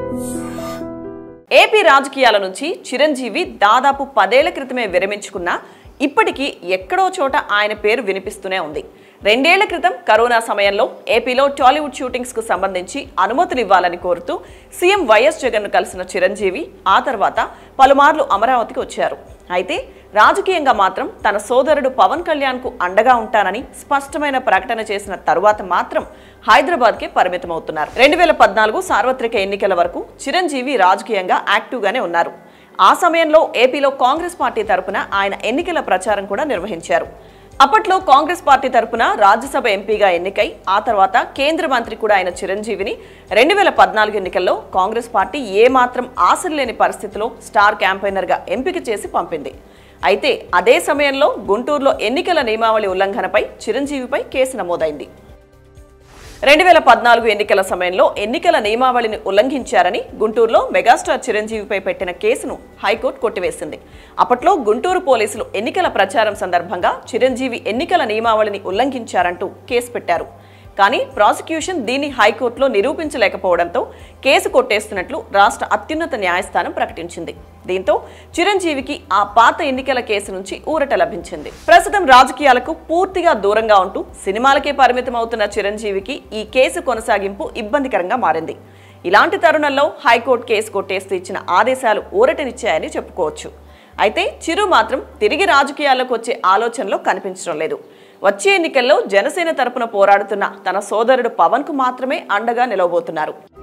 AP రాజకీయాల నుంచి చిరంజీవి దాదాపు పదేళ్ల క్రితమే విరమించుకున్నా ఇప్పటికీ ఎక్కడో చోట ఆయన పేరు వినిపిస్తూనే ఉంది రెండేళ్ల క్రితం కరోనా సమయంలో ఏపీలో టాలీవుడ్ షూటింగ్స్ కు సంబంధించి అనుమతులు ఇవ్వాలని కోరుతూ సీఎం వైఎస్ జగన్ కలిసిన చిరంజీవి ఆ తర్వాత పలుమార్లు అమరావతికి వచ్చారు అయితే రాజకీయంగా మాత్రం తన సోదరుడు పవన్ కళ్యాణ్ కు అండగా ఉంటానని స్పష్టమైన ప్రకటన చేసిన తరువాత మాత్రం హైదరాబాద్కే పరిమితమవుతున్నారు రెండు వేల పద్నాలుగు సార్వత్రిక ఎన్నికల వరకు చిరంజీవి రాజకీయంగా యాక్టివ్గానే ఉన్నారు ఆ సమయంలో ఏపీలో కాంగ్రెస్ పార్టీ తరపున ఆయన ఎన్నికల ప్రచారం కూడా నిర్వహించారు అప్పట్లో కాంగ్రెస్ పార్టీ తరపున రాజ్యసభ ఎంపీగా ఎన్నికై ఆ తర్వాత కేంద్ర మంత్రి కూడా అయిన చిరంజీవిని రెండు వేల పద్నాలుగు ఎన్నికల్లో కాంగ్రెస్ పార్టీ ఏమాత్రం ఆశలు లేని పరిస్థితిలో స్టార్ క్యాంపెయినర్గా ఎంపిక చేసి పంపింది అయితే అదే సమయంలో గుంటూరులో ఎన్నికల నియమావళి ఉల్లంఘనపై చిరంజీవిపై కేసు నమోదైంది రెండు వేల పద్నాలుగు ఎన్నికల సమయంలో ఎన్నికల నియమావళిని ఉల్లంఘించారని గుంటూరులో మెగాస్టార్ చిరంజీవిపై పెట్టిన కేసును హైకోర్టు కొట్టివేసింది అప్పట్లో గుంటూరు పోలీసులు ఎన్నికల ప్రచారం సందర్భంగా చిరంజీవి ఎన్నికల నియమావళిని ఉల్లంఘించారంటూ కేసు పెట్టారు కానీ ప్రాసిక్యూషన్ దీన్ని హైకోర్టులో నిరూపించలేకపోవడంతో కేసు కొట్టేస్తున్నట్లు రాష్ట్ర అత్యున్నత న్యాయస్థానం ప్రకటించింది దీంతో చిరంజీవికి ఆ పాత ఎన్నికల కేసు నుంచి ఊరట లభించింది ప్రస్తుతం రాజకీయాలకు పూర్తిగా దూరంగా ఉంటూ సినిమాలకే పరిమితం అవుతున్న చిరంజీవికి ఈ కేసు కొనసాగింపు ఇబ్బందికరంగా మారింది ఇలాంటి తరుణంలో హైకోర్టు కేసు కొట్టేస్తూ ఇచ్చిన ఆదేశాలు ఊరటనిచ్చాయని చెప్పుకోవచ్చు అయితే చిరు మాత్రం తిరిగి రాజకీయాల్లోకి వచ్చే ఆలోచనలో కనిపించడం లేదు వచ్చే ఎన్నికల్లో జనసేన తరపున పోరాడుతున్న తన సోదరుడు పవన్ కు మాత్రమే అండగా నిలవబోతున్నారు